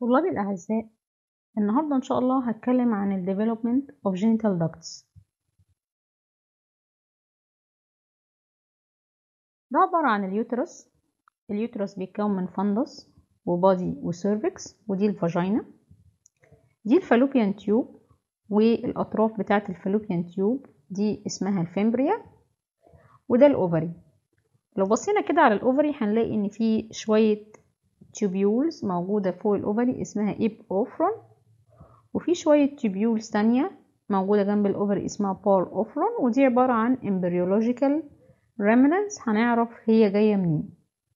طلابي الأعزاء النهاردة إن شاء الله هتكلم عن ال development of genital ducts ده عبارة عن اليوترس اليوترس بيتكون من فندس وبادي وسيرفكس ودي الفاجينا دي الفالوبيان تيوب والأطراف بتاعة الفالوبيان تيوب دي اسمها الفيمبريا وده الأوفري لو بصينا كده على الأوفري هنلاقي إن في شوية تيوبيولز موجودة فوق الأوفري اسمها إيب أوفرون وفي شوية تيوبيولز تانية موجودة جنب الأوفري اسمها بول أوفرون ودي عبارة عن embryological remnants هنعرف هي جاية منين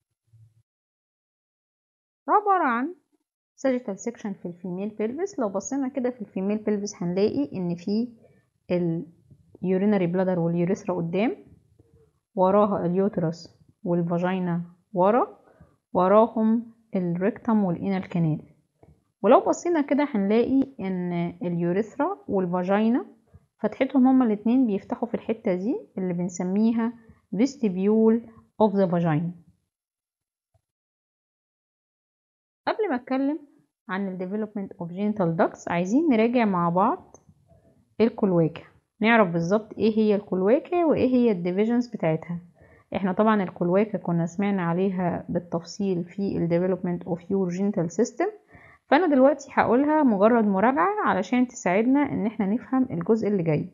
ده عبارة عن sagittal section في الفيميل pelvis لو بصينا كده في الفيميل pelvis هنلاقي إن في اليورينري بلادر واليوريثرا قدام وراها اليوترس والفاجينا ورا وراهم الريكتم والانال كانال ولو بصينا كده هنلاقي ان اليوريثرا والفاجينا فتحتهم هما الاتنين بيفتحوا في الحتة دي اللي بنسميها vestibule of the vagina قبل ما اتكلم عن ال development of genital ducts عايزين نراجع مع بعض الكلواكة نعرف بالظبط ايه هي الكلواكة وايه هي الديفيجنز بتاعتها احنا طبعا الكلواكة كنا سمعنا عليها بالتفصيل في ال development of your genital system فانا دلوقتي هقولها مجرد مراجعة علشان تساعدنا ان احنا نفهم الجزء اللي جاي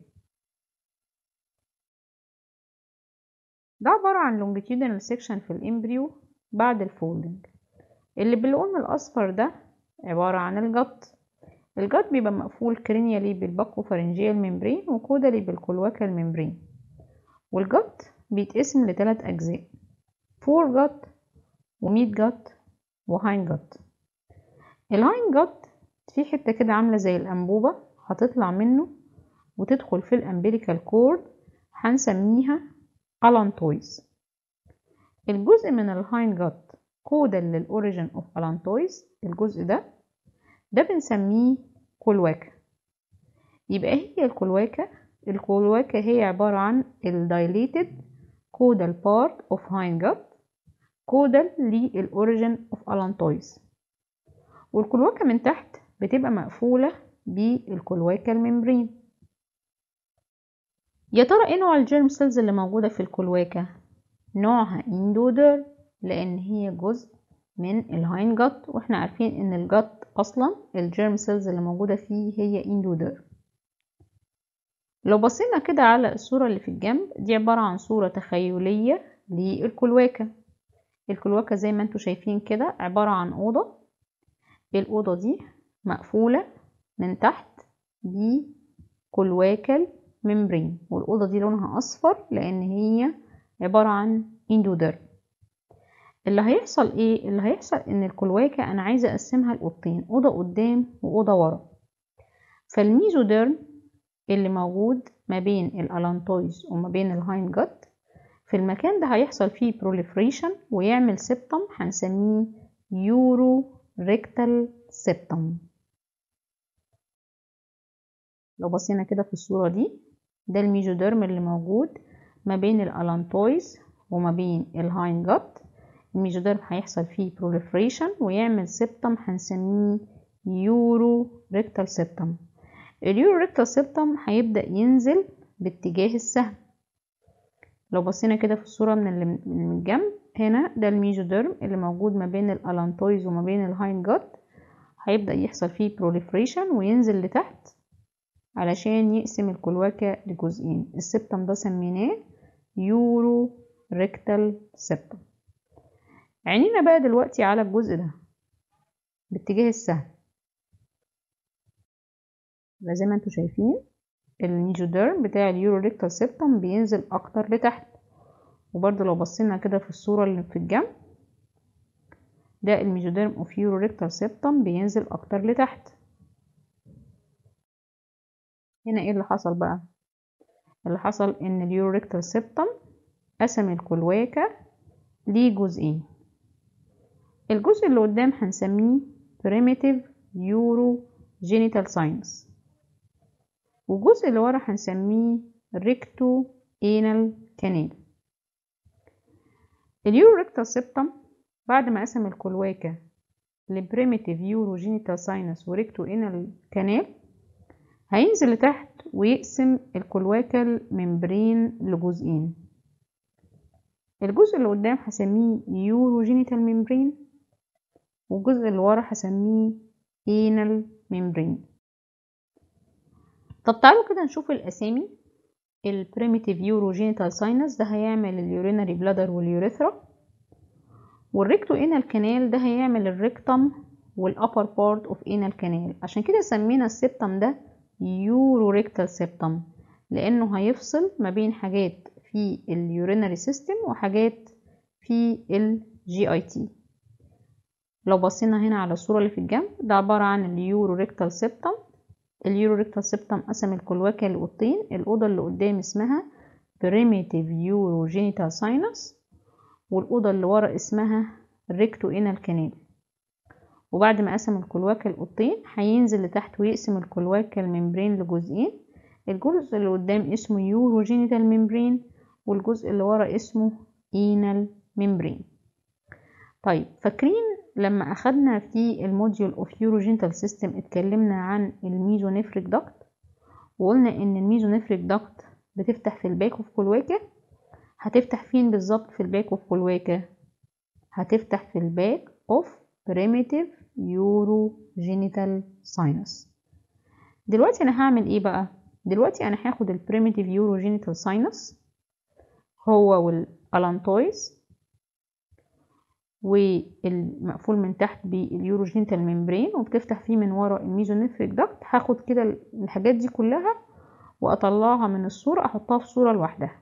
ده عبارة عن longitudinal section في الامبريو بعد الفولدنج اللي باللون الاصفر ده عبارة عن الجط الجط بيبقى مقفول كرينيالي بالباكوفارنجيال ممبرين وكودالي بالكلواكال ممبرين والجط بيتقسم لثلاث أجزاء فور جت وميد جت وهاين جت الهاين جت في حتة كده عاملة زي الأنبوبة هتطلع منه وتدخل في الأمبليكال كورد هنسميها ألانتويز الجزء من الهاين جت كودال للأوريجين أوف ألانتويز الجزء ده ده بنسميه كلواكة يبقى هي الكلواكة الكلواكة هي عبارة عن الدايليتد caudal part of hindgut caudal للأوريجين of allantois والكلواكة من تحت بتبقى مقفولة بالكلواكة الممبرين يا ترى ايه نوع الجيرم سيلز اللي موجودة في الكلواكة نوعها اندودر لان هي جزء من الهاين جت واحنا عارفين ان الجت اصلا الجيرم سيلز اللي موجودة فيه هي اندودر لو بصينا كده على الصورة اللي في الجنب دي عبارة عن صورة تخيلية للكلواكة الكلواكة زي ما انتوا شايفين كده عبارة عن أوضة الأوضة دي مقفولة من تحت بكلواكل ممبرين والأوضة دي لونها أصفر لأن هي عبارة عن اندودر اللي هيحصل ايه اللي هيحصل ان الكلواكة انا عايزة اقسمها لأوضتين أوضة قدام وأوضة ورا فالميزوديرم اللي موجود ما بين الالانتويز وما بين الهاين جت في المكان ده هيحصل فيه بروليفريشن ويعمل سبتم هنسميه يورو ريكتال سبتم لو بصينا كده في الصورة دي ده الميزوديرم اللي موجود ما بين الالانتويز وما بين الهاين جت الميزوديرم هيحصل فيه بروليفريشن ويعمل سبتم هنسميه يورو ريكتال سبتم اليوريكتال سيبتم هيبدأ ينزل باتجاه السهم لو بصينا كده في الصورة من من الجنب هنا ده الميزوديرم اللي موجود ما بين الالانتويز وما بين الهاين جت هيبدأ يحصل فيه بروليفريشن وينزل لتحت علشان يقسم الكلواكة لجزئين السبتم ده سميناه يورو ريكتال سبتم عينينا بقى دلوقتي على الجزء ده باتجاه السهم زي ما انتوا شايفين الميزوديرم بتاع اليوروريكتال سيبتم بينزل اكتر لتحت وبرضه لو بصينا كده في الصورة اللي في الجنب ده الميزوديرم اوف يوروريكتال سيبتم بينزل اكتر لتحت هنا ايه اللي حصل بقى اللي حصل ان اليوروريكتال سيبتم قسم الكلواكة لجزئين الجزء اللي قدام هنسميه primitive urogenital sinus والجزء اللي ورا هنسميه ريكتو انال كانال اليورو ريكتال سيبتم بعد ما قسم الكلواكة لبريميتيف يوروجينيتال ساينس وريكتو انال كانال هينزل لتحت ويقسم الكلواكال ممبرين لجزئين الجزء اللي قدام هسميه يوروجينيتال ممبرين والجزء اللي ورا هسميه انال ممبرين طب تعالوا كده نشوف الاسامي البريميتيف يوروجينيتال ساينس ده هيعمل اليورينري بلادر واليوريثرا والريكتو انال كانال ده هيعمل الريكتم والابر بارت اوف انال كانال عشان كده سمينا السبتم ده يورو ريكتال سبتم لانه هيفصل ما بين حاجات في اليورينري سيستم وحاجات في الجي اي تي لو بصينا هنا على الصوره اللي في الجنب ده عباره عن اليورو ريكتال سبتم اليورو ريكتال سبتم قسم الكلواكة لأوضتين الأوضة اللي قدام اسمها primitive urogenital sinus والأوضة اللي ورا اسمها recto anal canal وبعد ما قسم الكلواكة لأوضتين هينزل لتحت ويقسم الكلواكة الممبرين لجزئين الجزء اللي قدام اسمه urogenital membrane والجزء اللي ورا اسمه anal membrane طيب فاكرين لما أخدنا في الموديول اوف يوروجينتال سيستم اتكلمنا عن الميزونيفريك داكت وقلنا ان الميزونيفريك داكت بتفتح في الباك اوف كلواكة هتفتح فين بالظبط في الباك اوف كلواكة هتفتح في الباك اوف primitive urogenital sinus دلوقتي انا هعمل ايه بقى دلوقتي انا هاخد البريميتيف يوروجينيتال ساينس هو والالانتويز والمقفول من تحت باليوروجينيتال ممبرين وبتفتح فيه من ورا الميزونيفريك داكت هاخد كده الحاجات دي كلها واطلعها من الصورة احطها في صورة لوحدها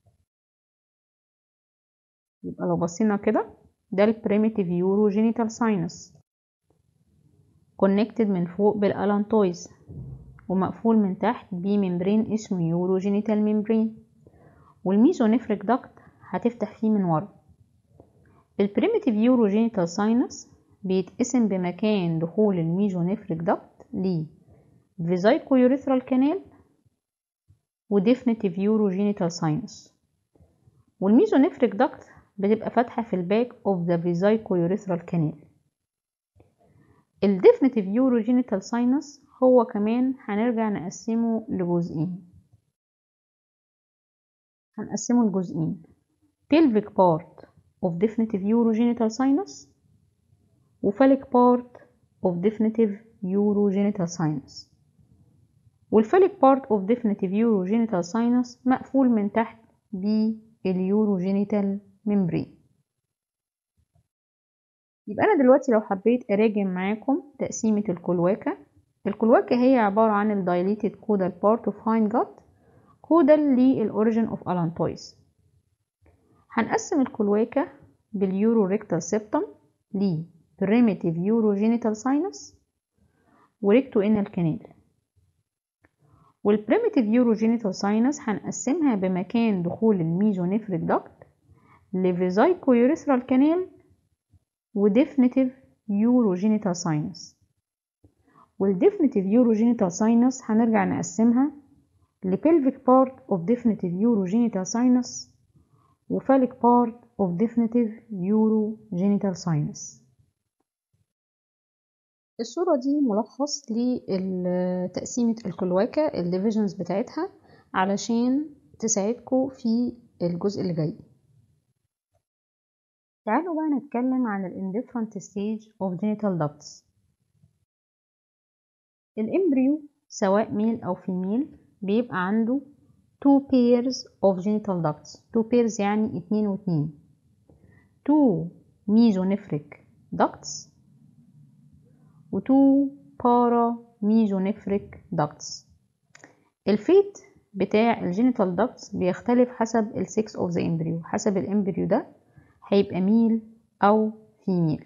يبقى لو بصينا كده ده البريميتيف يوروجينيتال ساينس كونكتد من فوق بالالانتويز ومقفول من تحت بممبرين اسمه يوروجينيتال ممبرين والميزونيفريك داكت هتفتح فيه من ورا البريميتيف يوروجينيتال ساينس بيتقسم بمكان دخول الميزونيفريك داكت ل فيزايكو يوريثرال كانال وديفنيتيف يوروجينيتال ساينس والميزونيفريك داكت بتبقى فاتحة في الباك اوف ذا فيزايكو يوريثرال كانال الديفنيتيف يوروجينيتال ساينس هو كمان هنرجع نقسمه لجزئين هنقسمه لجزئين pelvic part of definitive urogenital sinus وفاليك part of definitive urogenital sinus والفاليك part of definitive urogenital sinus مقفول من تحت باليوروجينيتال ممبرين يبقى أنا دلوقتي لو حبيت أراجع معاكم تقسيمة الكلواكة الكلواكة هي عبارة عن ال dilated caudal part of hind gut caudal للأوريجين of allantois هنقسم الكلواكة باليورو ريكتال سيبتم ل primitive urogenital sinus وريكتو انال كانال والبريميتيف يوروجينيتال ساينس هنقسمها بمكان دخول الميزونيفريك داكت لفيزايكو يوريثرال كانال وديفنيتيف يوروجينيتال ساينس والديفنيتيف يوروجينيتال ساينس هنرجع نقسمها لبلفيك بارت اوف ديفنيتيف يوروجينيتال ساينس وفاليك بارت اوف ديفنيتيف يوروجينيتال ساينس الصورة دي ملخص لتقسيمة الكلواكة الديفيجنز بتاعتها علشان تساعدكم في الجزء اللي جاي تعالوا بقى نتكلم عن ال indifferent stage of genital ducts الامبريو سواء ميل أو فيميل بيبقى عنده two pairs of genital ducts two pairs يعني اتنين واتنين two mesonephric ducts و two paramesonephric ducts الفيت بتاع الجينيتال ducts بيختلف حسب ال sex of the embryo حسب الامبريو ده هيبقى ميل أو فيميل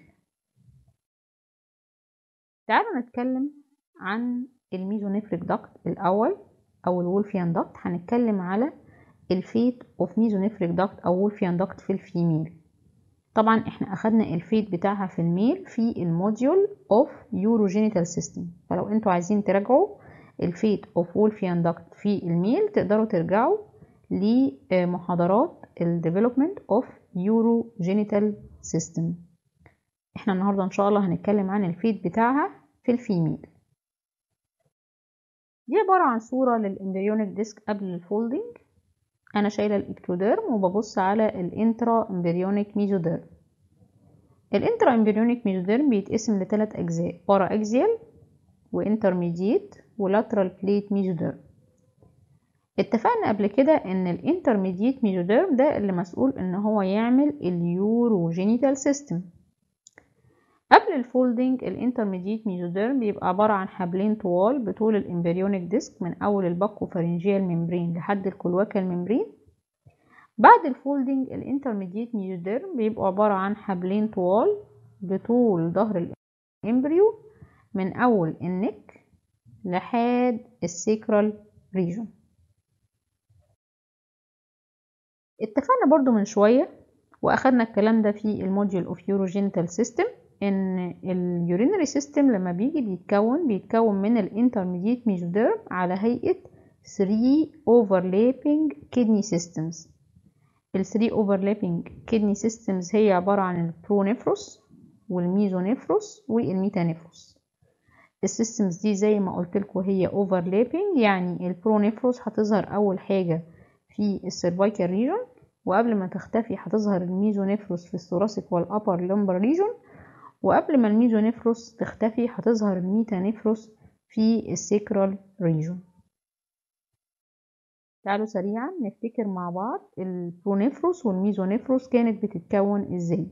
تعالوا نتكلم عن الميزونيفريك داكت الأول أو الولفيان داكت هنتكلم على الفيت اوف ميزونيفريك داكت أو وولفيان داكت في الفيميل طبعا احنا أخدنا الفيت بتاعها في الميل في الموديول اوف يوروجينيتال سيستم فلو انتوا عايزين تراجعوا الفيت اوف وولفيان داكت في الميل تقدروا ترجعوا لمحاضرات الديفلوبمنت اوف urogenital system احنا النهاردة ان شاء الله هنتكلم عن الفيت بتاعها في الفيميل دي عبارة عن صورة للإمبريونيك ديسك قبل الفولدنج أنا شايلة الإكتوديرم وببص على الإنترا إمبريونيك ميزوديرم الإنترا إمبريونيك ميزوديرم بيتقسم لثلاث أجزاء بارا أكزيال وإنترميديت ولاترال بليت ميزوديرم اتفقنا قبل كده ان الانترميديت ميزوديرم ده اللي مسؤول ان هو يعمل اليوروجينيتال سيستم قبل الفولدنج الانترميديت ميزوديرم بيبقى عبارة عن حبلين طوال بطول الامبريونيك ديسك من اول الباكو فارنجيال ممبرين لحد الكلواكال ممبرين بعد الفولدنج الانترميديت ميزوديرم بيبقوا عبارة عن حبلين طوال بطول ظهر الامبريو من اول النك لحد السيكرال ريجون اتفقنا برضو من شوية واخدنا الكلام ده في الموديول اوف يوروجينيتال سيستم ان اليورينري سيستم لما بيجي بيتكون بيتكون من الانترميديت ميزوديرم على هيئة 3 overlapping kidney systems ال 3 overlapping kidney systems هي عبارة عن البرونيفروس والميزونيفروس والميتانيفروس السيستمز دي زي ما قلت لكم هي overlapping يعني البرونيفروس هتظهر اول حاجة في السيرفايكال ريجون وقبل ما تختفي هتظهر الميزونيفروس في الثوراسيك والابر لمبر ريجون وقبل ما الميزونيفروس تختفي هتظهر الميتانيفروس في السيكرال ريجون تعالوا سريعا نفتكر مع بعض البرونيفروس والميزونيفروس كانت بتتكون ازاي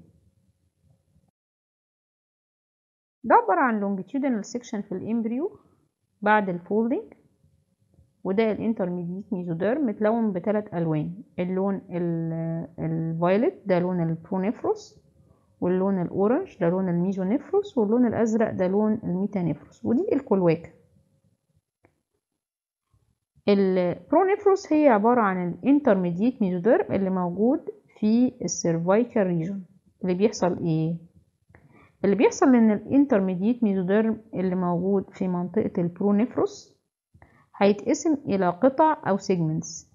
ده عبارة عن longitudinal section في الامبريو بعد الفولدنج وده الانترميديت ميزوديرم متلون بثلاث الوان اللون الفايلت ده لون البرونيفروس واللون الاورنج ده لون الميزونيفروس واللون الازرق ده لون الميتانيفروس ودي الكلواكة البرونيفروس هي عبارة عن الانترميديت ميزوديرم اللي موجود في السيرفايكال ريجون اللي بيحصل ايه اللي بيحصل ان الانترميديت ميزوديرم اللي موجود في منطقة البرونيفروس هيتقسم الى قطع او سيجمنتس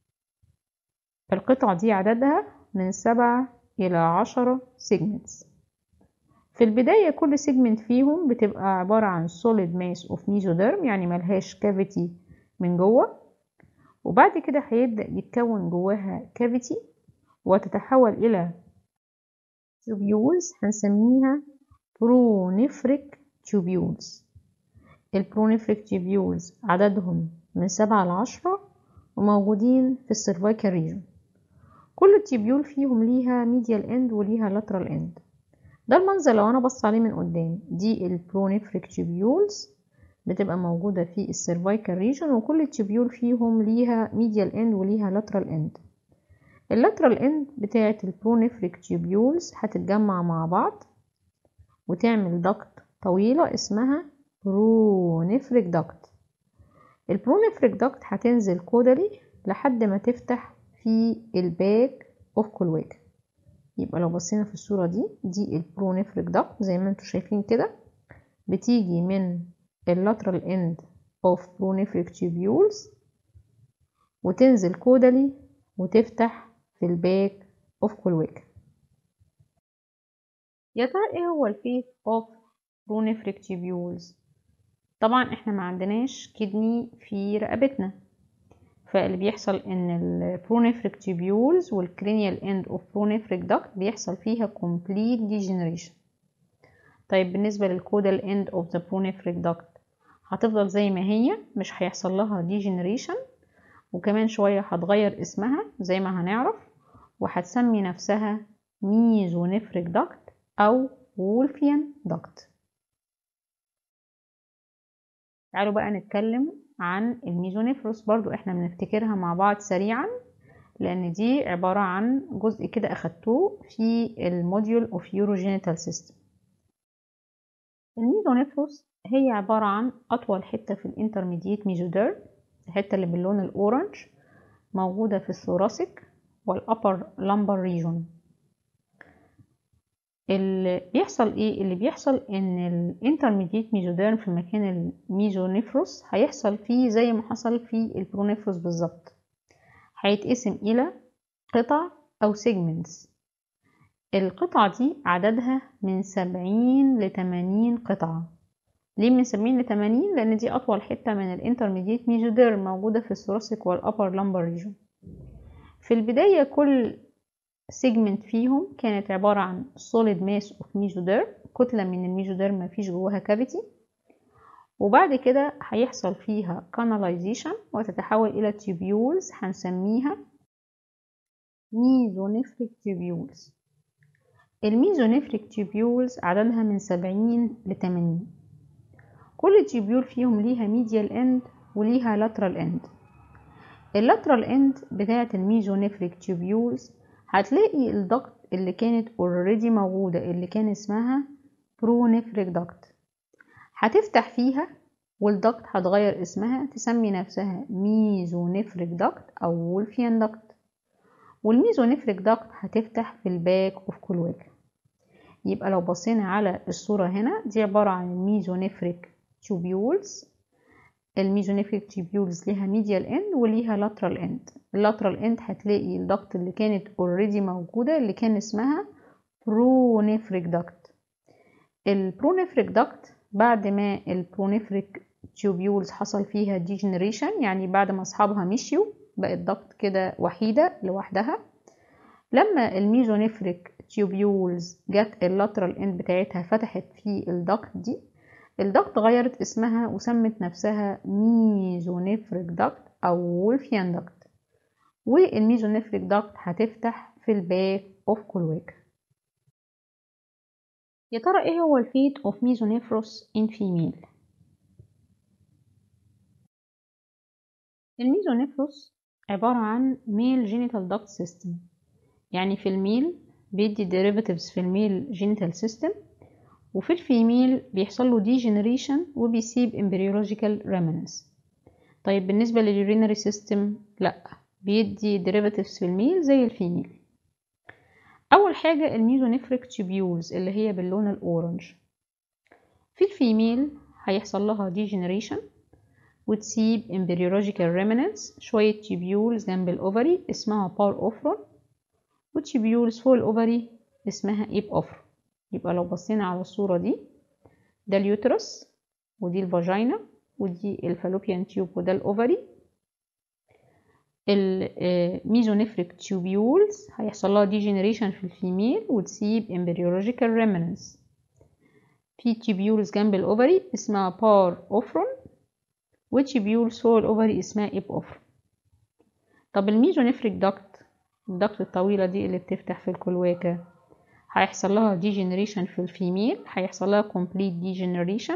القطع دي عددها من سبعة إلى عشرة segments في البداية كل segment فيهم بتبقى عبارة عن solid mass of mesoderm يعني ملهاش cavity من جوه وبعد كده هيبدأ يتكون جواها cavity وتتحول إلى tubules هنسميها pronephric tubules البرونيفريك tubules عددهم من سبعة لعشرة وموجودين في السيرفايكال ريجون كل التيبيول فيهم ليها ميديال اند وليها لاترال اند ده المنظر لو انا بص عليه من قدام دي البرونيفريك تيبيولز بتبقى موجودة في السيرفايكال ريجن وكل التيبيول فيهم ليها ميديال اند وليها لاترال اند اللاترال اند بتاعة البرونيفريك تيبيولز هتتجمع مع بعض وتعمل دكت طويلة اسمها برونيفريك دكت البرونيفريك دكت هتنزل كودالي لحد ما تفتح في الباك اوف كلواكة يبقى لو بصينا في الصورة دي دي البرونيفريك داكت زي ما انتم شايفين كده بتيجي من اللاترال اند اوف برونيفريك tubules وتنزل كودالي وتفتح في الباك اوف كلواكة يا ترى ايه هو الفيت اوف برونيفريك tubules طبعا احنا ما عندناش كدني في رقبتنا فاللي بيحصل ان البرونيفريك تيبيولز والكرينيال اند اوف برونيفريك داكت بيحصل فيها complete degeneration طيب بالنسبة للكودال اند اوف ذا برونيفريك داكت هتفضل زي ما هي مش هيحصل لها degeneration وكمان شوية هتغير اسمها زي ما هنعرف وهتسمي نفسها ميزونيفريك داكت او وولفيان داكت تعالوا بقى نتكلم عن الميزونيفروس برضو احنا بنفتكرها مع بعض سريعا لان دي عبارة عن جزء كده اخدتوه في الموديول اوف يوروجينيتال سيستم الميزونيفروس هي عبارة عن اطول حتة في الانترميديت ميزوديرم الحتة اللي باللون الاورنج موجودة في الثوراسيك والابر لامبر ريجون اللي بيحصل ايه اللي بيحصل ان الانترميديت ميزوديرم في مكان الميزونيفروس هيحصل فيه زي ما حصل في البرونيفروس بالظبط هيتقسم الى قطع او سيجمنتس القطعة دي عددها من سبعين لتمانين قطعة ليه من سبعين لتمانين لأن دي أطول حتة من الانترميديت ميزوديرم موجودة في الثوراسيك والأبر لامبر ريجون في البداية كل سيجمنت فيهم كانت عبارة عن solid mass of mesoderm كتلة من الميزوديرم مفيش جواها كافيتي وبعد كده هيحصل فيها canalization وتتحول إلى tubules هنسميها ميزونيفريك tubules الميزونيفريك tubules عددها من سبعين لتمانين كل تيبيول فيهم ليها medial end وليها lateral end اللاترال اند بتاعة الميزونيفريك تيبيولز هتلاقي الضغط اللي كانت اوريدي موجودة اللي كان اسمها برونيفريك ضغط هتفتح فيها والضغط هتغير اسمها تسمي نفسها ميزونيفريك ضغط او وولفيان ضغط والميزونيفريك ضغط هتفتح في الباك اوف كلواك يبقى لو بصينا على الصورة هنا دي عبارة عن الميزونيفريك تيوبيولز الميزونيفريك تيبيولز ليها ميديال اند وليها لاترال اند اللاترال اند هتلاقي الضغط اللي كانت اوريدي موجودة اللي كان اسمها برونيفريك داكت البرونيفريك داكت بعد ما البرونيفريك تيوبيولز حصل فيها ديجنريشن يعني بعد ما اصحابها مشيوا بقت ضغط كده وحيدة لوحدها لما الميزونيفريك تيوبيولز جت اللاترال اند بتاعتها فتحت في الضغط دي الضغط غيرت اسمها وسمت نفسها ميزونيفريك ضغط أو وولفيان ضغط والميزونيفريك ضغط هتفتح في الباك اوف كلواك يا ترى ايه هو الفيت اوف ميزونيفروس ان فيميل الميزونيفروس عبارة عن ميل جينيتال داكت سيستم يعني في الميل بيدي derivatives في الميل جينيتال سيستم وفي الفيميل بيحصل له ديجنريشن وبيسيب embryological remnants طيب بالنسبة لليورينري سيستم لا بيدي derivatives في الميل زي الفيميل أول حاجة الميزونيفريك تيبيولز اللي هي باللون الأورنج في الفيميل هيحصل لها ديجنريشن وتسيب embryological remnants شوية تيبيولز جنب الأوفري اسمها بار أوفرون وتيبيولز فوق الأوفري اسمها إيب أوفرون يبقى لو بصينا على الصورة دي ده اليوترس ودي الفاجينا ودي الفالوبيان تيوب وده الأوفري الميزونيفريك تيوبيولز هيحصل لها ديجنريشن في الفيميل وتسيب embryological remnants في تيبيولز جنب الأوفري اسمها بار أوفرون وتيبيولز فوق الأوفري اسمها إيب أوفرون طب الميزونيفريك داكت الدكت الطويلة دي اللي بتفتح في الكلواكة هيحصل لها degeneration في الفيميل هيحصل لها complete degeneration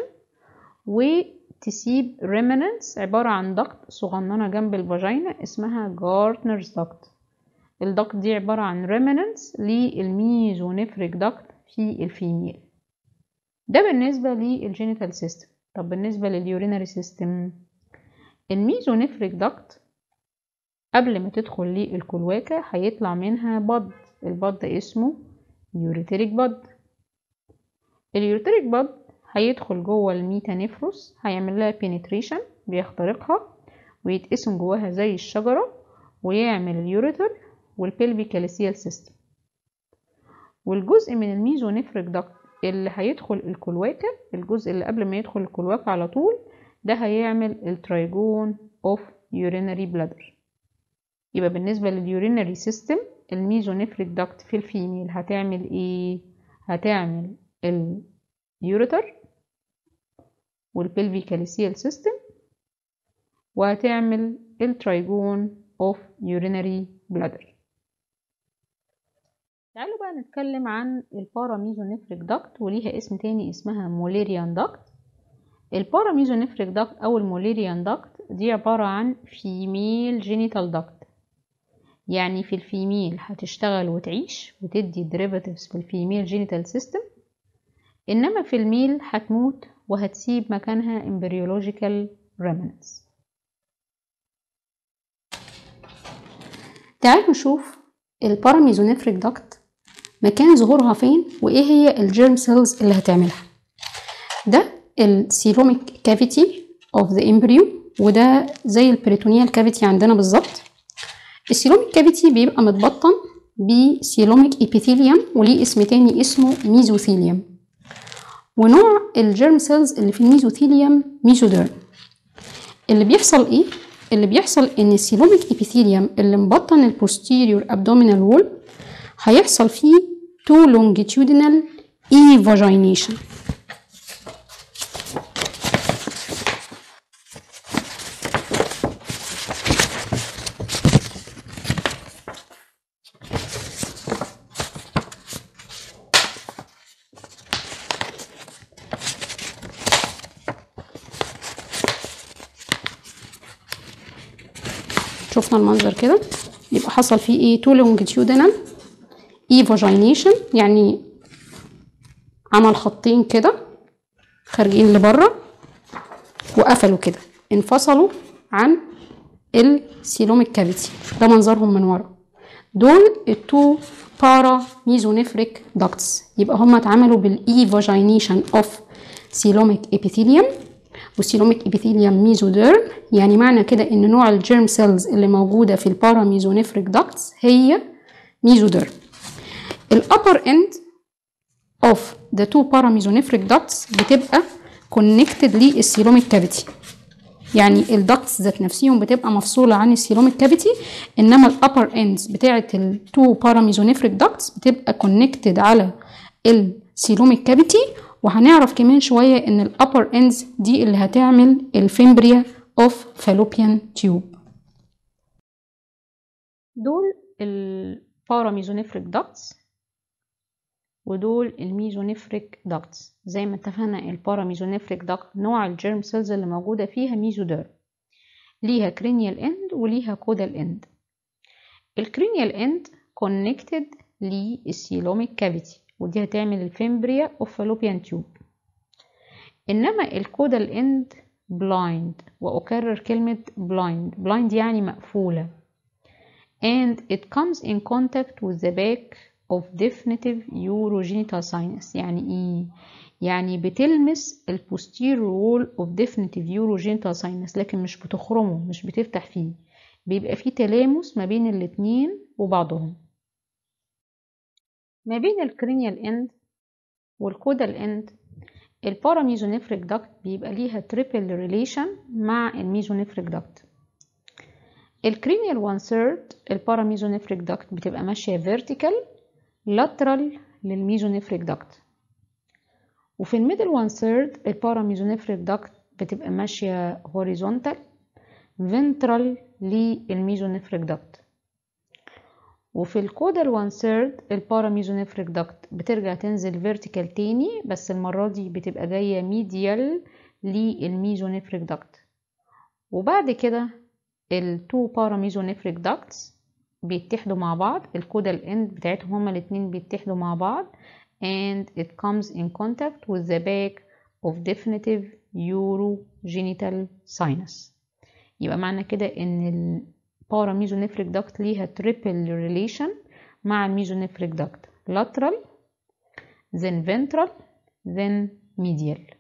وتسيب remnants عبارة عن ضغط صغننة جنب الفاجينا اسمها Gartner's duct الضغط دي عبارة عن remnants للميزونيفريك ضغط في الفيميل ده بالنسبة للجينيتال سيستم طب بالنسبة لليورينري سيستم الميزونيفريك ضغط قبل ما تدخل للكلواكة هيطلع منها بض البض ده اسمه يوريتريك بض اليوريتريك بض هيدخل جوه الميتانيفروس هيعمل لها بينتريشن بيخترقها ويتقسم جواها زي الشجرة ويعمل اليوريتر والبلبيكاليسيال سيستم والجزء من الميزونيفريك داكت اللي هيدخل الكلواكة الجزء اللي قبل ما يدخل الكلواكة على طول ده هيعمل الترايجون اوف يورينري بلادر يبقى بالنسبة لليورينري سيستم الميزونيفريك داكت في الفيميل هتعمل ايه هتعمل اليوريتر والبلفيكاليسيال سيستم وهتعمل الترايجون اوف يورينري بلادر تعالوا بقى نتكلم عن الباراميزونيفريك داكت وليها اسم تاني اسمها موليريان داكت الباراميزونيفريك داكت او الموليريان داكت دي عبارة عن فيميل جينيتال داكت يعني في الفيميل هتشتغل وتعيش وتدي derivatives في الفيميل جينيتال سيستم انما في الميل هتموت وهتسيب مكانها embryological remnants تعالوا نشوف الباراميزونيفريك داكت مكان ظهورها فين وايه هي الجيرم سيلز اللي هتعملها ده السيروميك كافيتي اوف ذا امبريو وده زي البريتونيال كافيتي عندنا بالظبط السيروميك كافيتي بيبقى متبطن بسيلوميك ابيثيليوم وليه اسم تاني اسمه ميزوثيليوم ونوع الجيرم سيلز اللي في الميزوثيليوم ميزوديرم اللي بيحصل ايه اللي بيحصل ان السيلوميك ابيثيليوم اللي مبطن البوستيريور ابدومينال وول هيحصل فيه تو لونجيتيودينال اي فاجينيشن شفنا المنظر كده يبقى حصل فيه ايه تو لونجيتيودينال اي فاجينيشن يعني عمل خطين كده خارجين لبره وقفلوا كده انفصلوا عن السيلوميك كافيتي ده منظرهم من ورا دول التو بارا ميزونيفريك داكتس يبقى هما اتعملوا بالاي فاجينيشن اوف سيلوميك ابيثيليوم والسيلوميك ابيثيليوم ميزوديرم يعني معنى كده ان نوع الجيرم سيلز اللي موجوده في البارا ميزونيفريك داكتس هي ميزوديرم الابر اند اوف ذا تو بارا ميزونيفريك داكتس بتبقى كونكتد للسيلوميك كافيتي يعني الدكتس ذات نفسهم بتبقى مفصولة عن السيلوميك كافيتي انما الابر اندز بتاعة التو باراميزونيفريك دكتس بتبقى كونكتد على السيلوميك كافيتي وهنعرف كمان شوية ان الابر اندز دي اللي هتعمل الفيمبريا اوف فالوبيان تيوب دول الباراميزونيفريك داكتس ودول الميزونيفريك داكتس زي ما اتفقنا الباراميزونيفريك داكت نوع الجيرم سيلز اللي موجودة فيها ميزوديرم ليها كرينيال اند وليها كودال اند الكرينيال اند كونكتد للسيلوميك كافيتي ودي هتعمل الفيمبريا اوف فالوبيان تيوب انما الكودال اند بلايند واكرر كلمة بلايند بلايند يعني مقفولة and it comes in contact with the back of definitive urogenital sinus يعني ايه يعني بتلمس ال posterior wall of definitive urogenital sinus لكن مش بتخرمه مش بتفتح فيه بيبقى فيه تلامس ما بين الاتنين وبعضهم ما بين الكرينيال اند والكودال اند الباراميزونيفريك داكت بيبقى ليها تريبل ريليشن مع الميزونيفريك داكت الكرينيال وان ثيرد الباراميزونيفريك داكت بتبقى ماشيه فيرتيكال lateral للميزونيفريك داكت وفي الميدل وان ثيرد الباراميزونيفريك داكت بتبقى ماشية horizontal ventral للميزونيفريك داكت وفي الكودال وان ثيرد الباراميزونيفريك داكت بترجع تنزل فيرتيكال تاني بس المرة دي بتبقى جاية ميديال للميزونيفريك داكت وبعد كده التو باراميزونيفريك داكتس بيتحدوا مع بعض الكودال اند بتاعتهم هما الاتنين بيتحدوا مع بعض and it comes in contact with the back of definitive urogenital sinus يبقى معنى كده ان الباراميزونيفريك داكت ليها triple relation مع الميزونيفريك داكت lateral then ventral then medial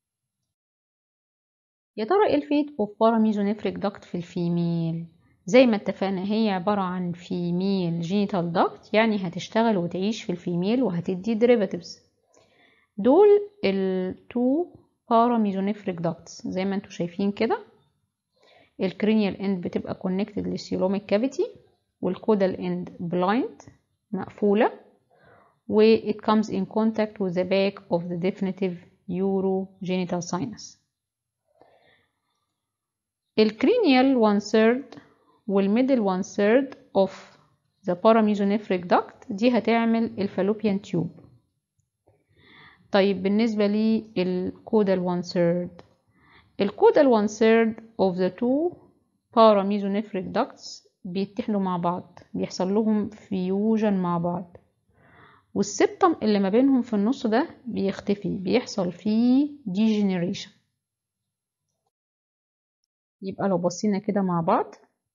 يا ترى ايه الفيت اوف باراميزونيفريك داكت في الفيميل زي ما اتفقنا هي عبارة عن فيميل جينيتال داكت يعني هتشتغل وتعيش في الفيميل وهتدي derivatives دول التو باراميزونيفريك داكتس زي ما انتوا شايفين كده الكرينيال اند بتبقى كونكتد للسيلوميك كافيتي والكودال اند بلايند مقفولة و it comes in contact with the back of the definitive urogenital sinus الكرينيال one third والميدل one third of the paramesonephrine duct دي هتعمل الفالوبيان تيوب طيب بالنسبة للكودال one third الكودال one third of the two paramesonephrine ducts بيتحدوا مع بعض بيحصل لهم فيوجن مع بعض والسبتم اللي ما بينهم في النص ده بيختفي بيحصل فيه degeneration يبقى لو بصينا كده مع بعض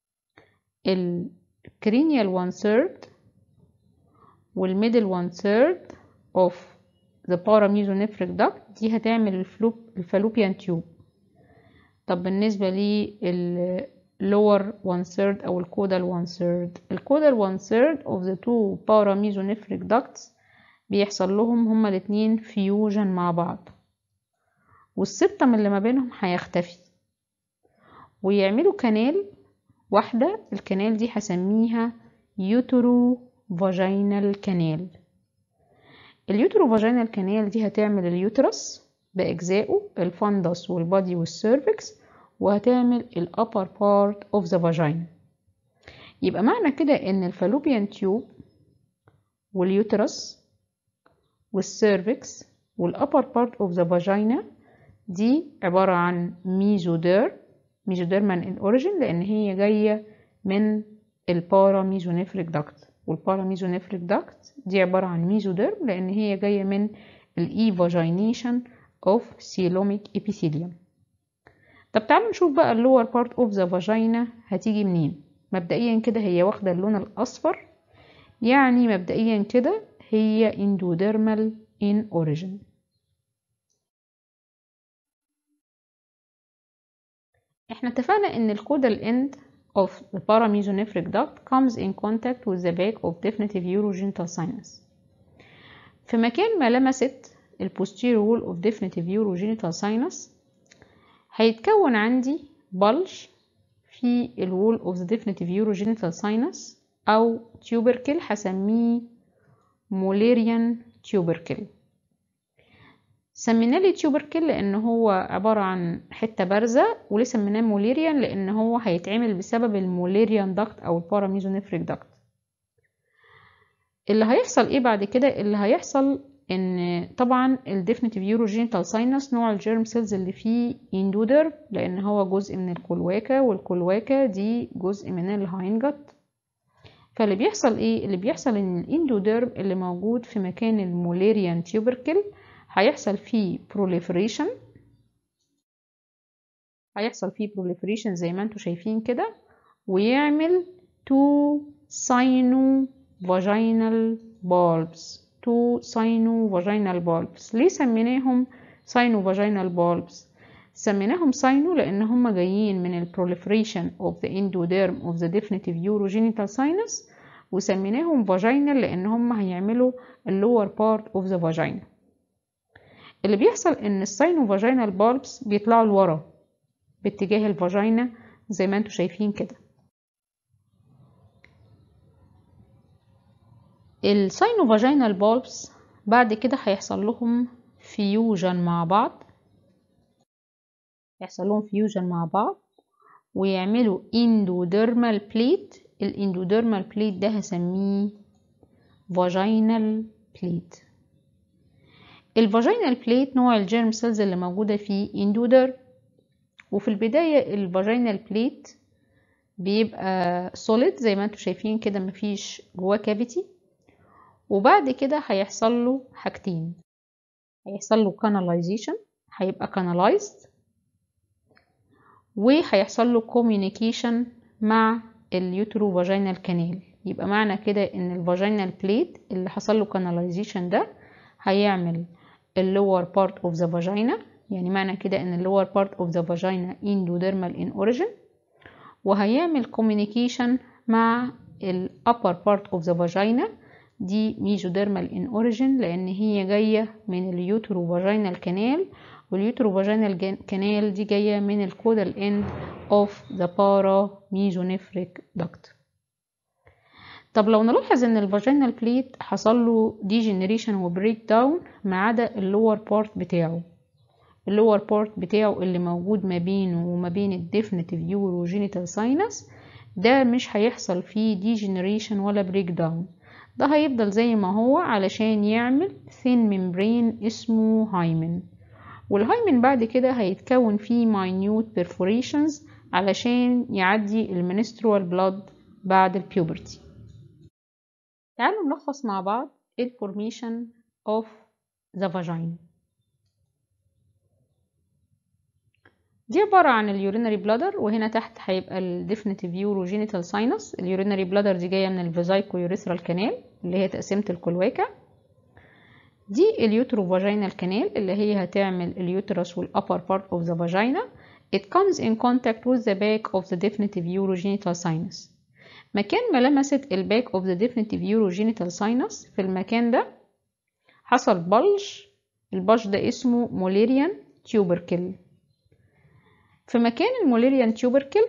الكرينيال one third والميدل one third of the paramesonephrine duct دي هتعمل الفلوب الفالوبيان تيوب طب بالنسبة lower one third أو الكودال one third الكودال one third of the two paramesonephric ducts بيحصل لهم هما الاتنين فيوجن مع بعض والسبتم اللي ما بينهم هيختفي ويعملوا كنال واحدة الكنال دي هسميها يوترو فاجينال كانال اليوترو فاجينال كانال دي هتعمل اليوترس بأجزائه الفندس والبادي والسيرفكس وهتعمل الأبر بارت اوف ذا فاجينا يبقى معنى كده ان الفالوبيان تيوب واليوترس والسيرفكس والأبر بارت اوف ذا فاجينا دي عبارة عن ميزودير ميزوديرمان ان اوريجين لان هي جاية من الباراميزونيفريك داكت والباراميزونيفريك داكت دي عبارة عن ميزوديرم لان هي جاية من الايفاجينيشن اوف سيلوميك epithelium طب تعالوا نشوف بقى اللور بارت اوف ذا فاجينا هتيجي منين مبدئيا كده هي واخدة اللون الاصفر يعني مبدئيا كده هي اندوديرمال in origin احنا اتفقنا ان الكودال end of the paramesonephric duct comes in contact with the back of definitive urogenital sinus في مكان ما لمست ال posterior wall of definitive urogenital sinus هيتكون عندي bulge في ال wall of the definitive urogenital sinus أو tubercle هسميه موليريان tubercle سميناه لي تيوبركل لان هو عبارة عن حتة بارزة وليه سميناه موليريان لان هو هيتعمل بسبب الموليريان داكت او الباراميزونيفريك داكت اللي هيحصل ايه بعد كده اللي هيحصل ان طبعا الديفنتيف يوروجينيتال ساينس نوع الجيرم سيلز اللي فيه اندودر لان هو جزء من الكلواكة والكلواكة دي جزء من الهاينجت فاللي بيحصل ايه اللي بيحصل ان الاندوديرم اللي موجود في مكان الموليريان تيوبركل هيحصل فيه proliferation هيحصل فيه proliferation زي ما انتوا شايفين كده ويعمل two sino vaginal bulbs two sino vaginal bulbs ليه سميناهم sino vaginal bulbs سميناهم ساينو لان هم جايين من ال proliferation of the endoderm of the definitive urogenital sinus وسميناهم vaginal لان هم هيعملوا ال lower part of the vagina اللي بيحصل ان الساينو فاجينال بالبس بيطلعوا لورا باتجاه الفاجينا زي ما انتوا شايفين كده الساينو فاجينال بالبس بعد كده هيحصل لهم فيوجن مع بعض يحصل لهم فيوجن مع بعض ويعملوا اندوديرمال بليت الاندوديرمال بليت ده هسميه فاجينال بليت الفاجينال بليت نوع الجيرم سيلز اللي موجودة فيه اندودر وفي البداية الفاجينال بليت بيبقى سوليد زي ما انتوا شايفين كده مفيش جواه كافيتي وبعد كده هيحصل له حاجتين هيحصل له canalization هيبقى canalized وهيحصل له communication مع اليوترو فاجينال كانال يبقى معنى كده ان الفاجينال بليت اللي حصل له canalization ده هيعمل اللور بارت اوف ذا فاجينا يعني معنى كده ان اللور بارت اوف ذا فاجينا اندوديرمال ان اوريجين وهيعمل كوميونيكيشن مع الابر بارت اوف ذا فاجينا دي ميزوديرمال ان اوريجين لان هي جايه من اليوترو فاجينال كانال واليوترو فاجينال كانال دي جايه من الكودال اند اوف ذا بارا ميزونيفريك داكت طب لو نلاحظ ان الفاجينال بليت حصل له ديجنريشن وبريك داون ما عدا اللور بارت بتاعه اللور بارت بتاعه اللي موجود ما بينه وما بين الديفنتيف يوروجينيتال ساينس ده مش هيحصل فيه ديجنريشن ولا بريك داون ده هيفضل زي ما هو علشان يعمل ثين ممبرين اسمه هايمن والهايمن بعد كده هيتكون فيه minute perforations علشان يعدي المنسترول بلاد بعد البيوبرتي تعالوا نلخص مع بعض ال formation of the vagina دي عبارة عن اليورينري بلادر وهنا تحت هيبقى ال definitive urogenital sinus اليورينري بلادر دي جاية من الفيزايكو يوريثرال كانال اللي هي تقسيمة الكلواكة دي اليوترو فاجينال كانال اللي هي هتعمل اليوترس والابر بارت اوف ذا فاجينا it comes in contact with the back of the definitive urogenital sinus مكان ما لمست الباك of the definitive urogenital sinus في المكان ده حصل بلج البلج ده اسمه موليريان تيوبركل في مكان الموليريان تيوبركل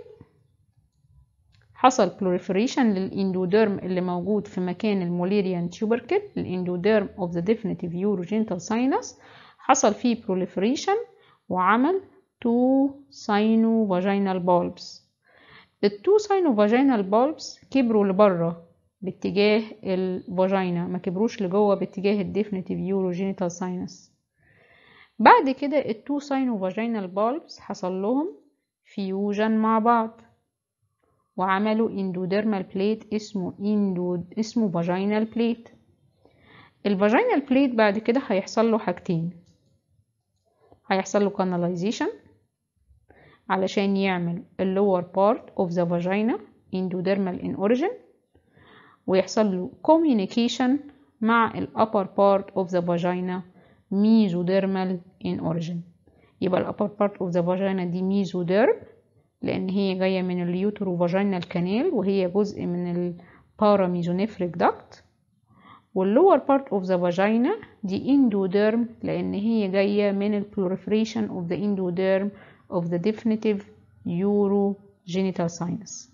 حصل proliferation للاندوديرم اللي موجود في مكان الموليريان تيوبركل الاندوديرم of the definitive urogenital sinus حصل فيه proliferation وعمل two sino-vaginal bulbs التو sino-vaginal bulbs كبروا لبره باتجاه الفاجينا ما كبروش لجوه باتجاه الديفينيتيف urogenital sinus بعد كده التو sino-vaginal bulbs حصل لهم فيوجن مع بعض وعملوا اندوديرمال بليت اسمه اندود اسمه فاجينال بليت الفاجينال بليت بعد كده هيحصل له حاجتين هيحصل له canalization علشان يعمل lower part of the vagina endodermal in origin ويحصل له communication مع upper part of the vagina mesodermal in origin يبقى upper part of the vagina دي mesoderm لأن هي جاية من اليوترو فاجينال كانال وهي جزء من الباراميزونيفريك داكت واللور بارت اوف ذا فاجينا دي اندوديرم لأن هي جاية من البلوريفريشن اوف ذا اندوديرم of the definitive urogenital sinus.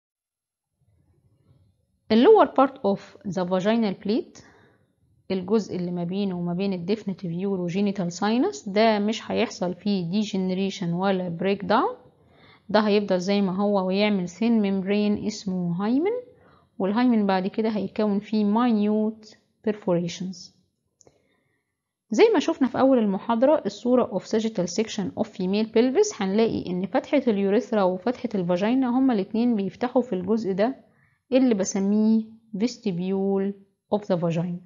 اللور part of the vaginal plate الجزء اللي ما بينه وما بين ال definitive urogenital sinus ده مش هيحصل فيه degeneration ولا breakdown ده هيفضل زي ما هو ويعمل thin membrane اسمه hymen والهايمن بعد كده هيكون فيه minute perforations زي ما شفنا في أول المحاضرة الصورة of sagittal section of female pelvis هنلاقي إن فتحة اليوريثرا وفتحة الفاجينا هما الاتنين بيفتحوا في الجزء ده اللي بسميه vestibule of the vagina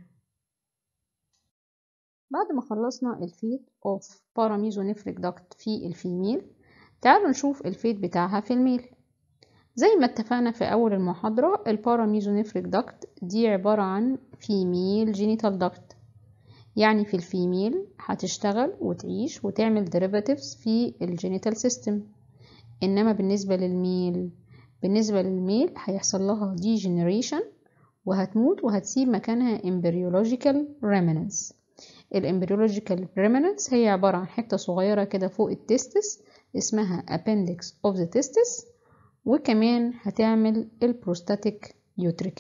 بعد ما خلصنا الفيت of paramesonephric duct في الفيميل تعالوا نشوف الفيت بتاعها في الميل زي ما اتفقنا في أول المحاضرة الباراميزونيفريك داكت دي عبارة عن فيميل جينيتال داكت يعني في الفيميل هتشتغل وتعيش وتعمل derivatives في الجينيتال سيستم إنما بالنسبة للميل بالنسبة للميل هيحصل لها degeneration وهتموت وهتسيب مكانها embryological remnants الامبريولوجيكال remnants هي عبارة عن حتة صغيرة كده فوق التستس اسمها appendix of the testis وكمان هتعمل البروستاتيك يوتريكل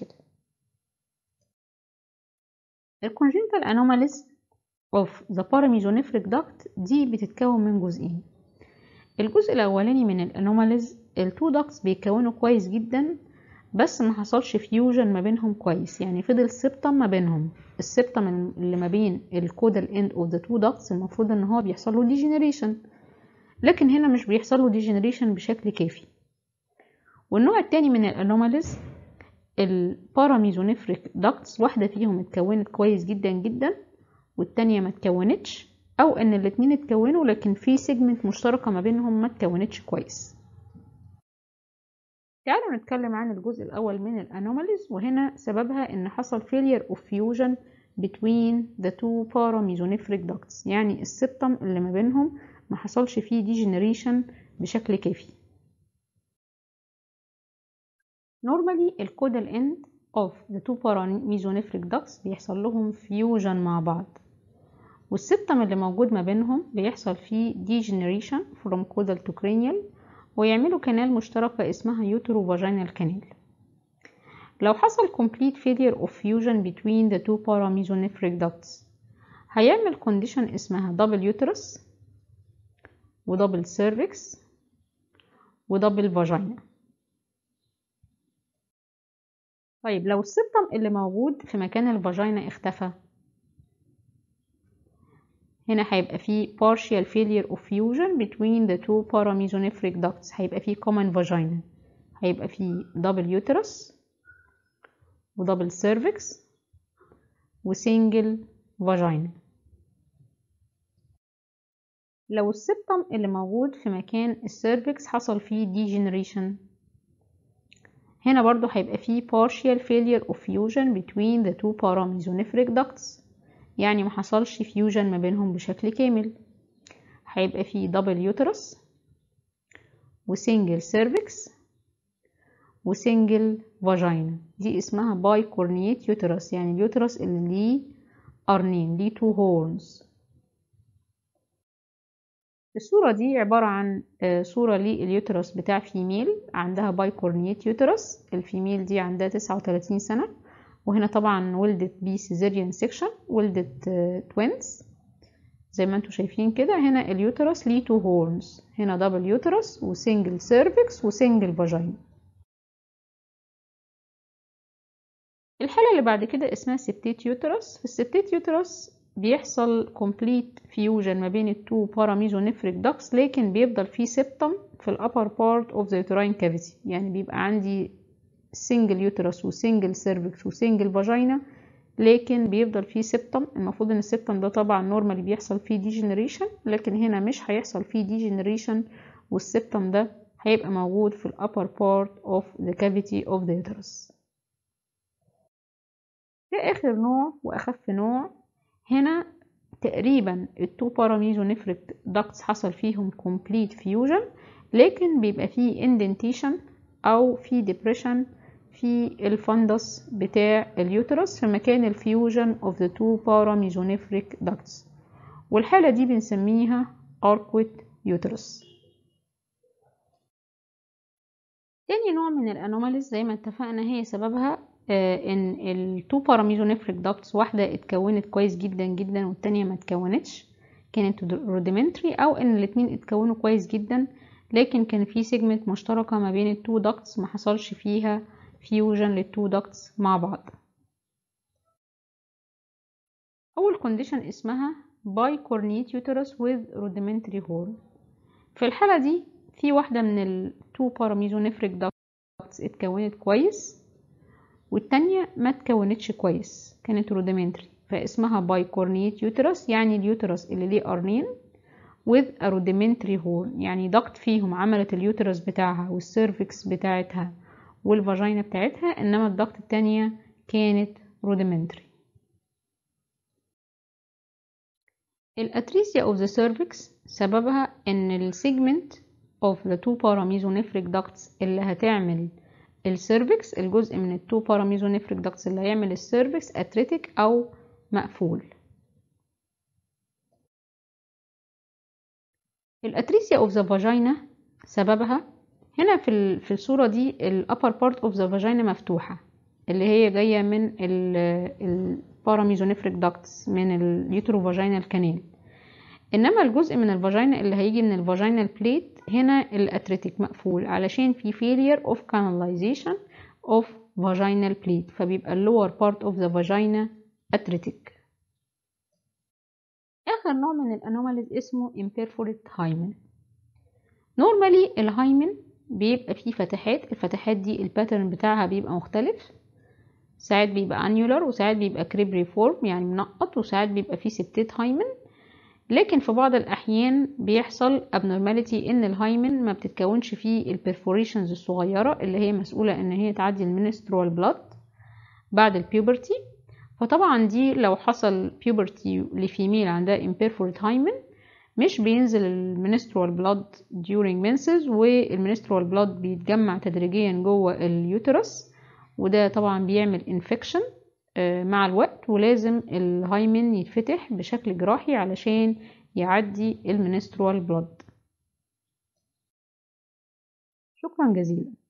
الكونجنتال anomalies of the paramesonephric duct دي بتتكون من جزئين الجزء الاولاني من الانوماليز التو ducts بيتكونوا كويس جدا بس ما حصلش فيوجن ما بينهم كويس يعني فضل سبتم ما بينهم السبتم اللي ما بين الكودال اند اوف ذا تو ducts المفروض ان هو بيحصل له ديجنريشن لكن هنا مش بيحصل له ديجنريشن بشكل كافي والنوع التاني من الانوماليز الباراميزونيفريك داكتس واحدة فيهم اتكونت كويس جدا جدا والتانية ما اتكونتش او ان الاتنين اتكونوا لكن في سيجمنت مشتركة ما بينهم ما اتكونتش كويس تعالوا نتكلم عن الجزء الاول من الانوماليز وهنا سببها ان حصل failure of fusion between the two paramesonephric ducts يعني السبتم اللي ما بينهم ما حصلش فيه degeneration بشكل كافي normally الكودال end of the two paramesonephric ducts بيحصل لهم fusion مع بعض والسبتم اللي موجود ما بينهم بيحصل فيه degeneration from caudal to cranial ويعملوا كنال مشتركة اسمها uterovaginal canal لو حصل complete failure of fusion between the two paramesonephric ducts هيعمل condition اسمها double uterus ودبل cervix ودبل vagina طيب لو السبتم اللي موجود في مكان الفاجينا اختفى هنا هيبقى فيه partial failure of fusion between the two paramesonephric ducts هيبقى فيه common vagina هيبقى فيه double uterus ودبل cervix وسنجل vagina لو السبتم اللي موجود في مكان السيرفكس حصل فيه degeneration هنا برضو هيبقى فيه partial failure of fusion between the two paramesonephric ducts يعني ما حصلش فيوجن ما بينهم بشكل كامل هيبقى فيه double uterus وسنجل سيرفكس وسنجل فاجينا دي اسمها باي كورنيت يوترس يعني اليوترس اللي ليه قرنين ليه تو هورنز الصورة دي عبارة عن صورة لليوترس بتاع فيميل عندها باي كورنيت يوترس الفيميل دي عندها تسعة وتلاتين سنة وهنا طبعا ولدت بي سيزيريان سيكشن ولدت توينز زي ما انتم شايفين كده هنا اليوترس ليه تو هورنز هنا دبل يوترس وسنجل سيرفكس وسنجل فاجينا الحالة اللي بعد كده اسمها سبتيت يوترس في السبتيت يوترس بيحصل كومبليت فيوجن ما بين التو باراميزونيفريك داكس لكن بيفضل في سبتم في الابر بارت اوف ذا يوتراين كافيتي يعني بيبقى عندي سنجل يوترس وسنجل سيرفكس وسنجل فاجينا لكن بيفضل فيه سبتم المفروض ان السبتم ده طبعا نورمالي بيحصل فيه ديجنريشن لكن هنا مش هيحصل فيه ديجنريشن والسبتم ده هيبقى موجود في الابر بارت اوف ذا كافيتي اوف ذا يوترس ده اخر نوع واخف نوع هنا تقريبا التو باراميزونيفريك داكتس حصل فيهم كومبليت فيوجن لكن بيبقى فيه اندنتيشن او في ديبريشن في الفندس بتاع اليوترس في مكان الفيوجن of the two paramesonefric ducts والحالة دي بنسميها arcuate uterus تاني نوع من الانوماليز زي ما اتفقنا هي سببها آه ان التو باراميزونيفريك داكتس واحدة اتكونت كويس جدا جدا والتانية ما اتكونتش كانت روديمنتري او ان الاتنين اتكونوا كويس جدا لكن كان في سيجمنت مشتركة ما بين التو داكتس ما حصلش فيها فيوجن للتو داكتس مع بعض أول كونديشن اسمها bicornate uterus with rudimentary horn في الحالة دي في واحدة من التو باراميزونيفريك داكتس اتكونت كويس والتانية ما اتكونتش كويس كانت rudimentary فاسمها bicornate uterus يعني اليوترس اللي ليه قرنين with a rudimentary horn يعني دكت فيهم عملت اليوترس بتاعها والسيرفكس بتاعتها والفاجينا بتاعتها انما الضغط التانية كانت rudimentary الاتريسيا of the cervix سببها ان السيجمنت of the two paramesonefric ducts اللي هتعمل السيرفكس الجزء من التو paramesonefric ducts اللي هيعمل السيرفكس اتريتيك او مقفول الاتريسيا of the vagina سببها هنا في في الصورة دي ال upper part of the vagina مفتوحة اللي هي جاية من ال paramesonefric ducts من اليوتروفاجينال كانال انما الجزء من الفاجينا اللي هيجي من الفاجينال بليت هنا الاتريتيك مقفول علشان في failure of canalization of vaginal plate فبيبقى lower part of the vagina atretic اخر نوع من الانوماليز اسمه imperforate hymen نورمالي الهايمن بيبقى فيه فتحات الفتحات دي الباترن بتاعها بيبقى مختلف ساعات بيبقى انيولار وساعات بيبقى كريبري فورم يعني منقط وساعات بيبقى فيه سبتيت هايمن لكن في بعض الأحيان بيحصل abnormality إن الهايمن ما بتتكونش فيه البرفوريشنز الصغيرة اللي هي مسؤولة إن هي تعدي المنسترول بلاد بعد البيوبرتي فطبعا دي لو حصل بيوبرتي لفيميل عندها imperforate hymen مش بينزل المنسترول بلاد during menses والمنسترول بلاد بيتجمع تدريجيا جوه اليوترس وده طبعا بيعمل انفكشن مع الوقت ولازم الهايمن يتفتح بشكل جراحي علشان يعدي المنسترول بلاد شكرا جزيلا